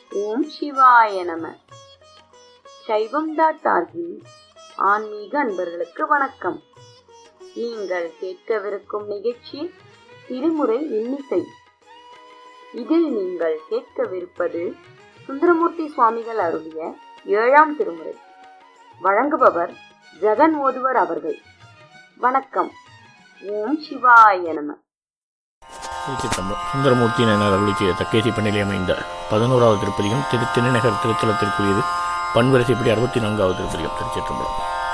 ஓம் சிவாய நம சைவம் டாட் ஆர்கின் ஆன்மீக அன்பர்களுக்கு வணக்கம் நீங்கள் கேட்கவிருக்கும் நிகழ்ச்சி திருமுறை இன்னிசை இதில் நீங்கள் கேட்கவிருப்பது சுந்தரமூர்த்தி சுவாமிகள் அருளிய ஏழாம் திருமுறை வழங்குபவர் ஜெகன் ஓதுவர் அவர்கள் வணக்கம் ஓம் சிவாய நம திருச்சிற்றம்பலம் சுந்தரமூர்த்தி நகர் அருளி செய்த தக்கேசி பண்ணிலே அமைந்த பதினோராவது திருப்பதிகம் திரு திருநகர் திருத்தலத்திற்குரியது பன்வரிசைப்படி அறுபத்தி நான்காவது திருப்பதிகம் திருச்சிற்றம்பலம்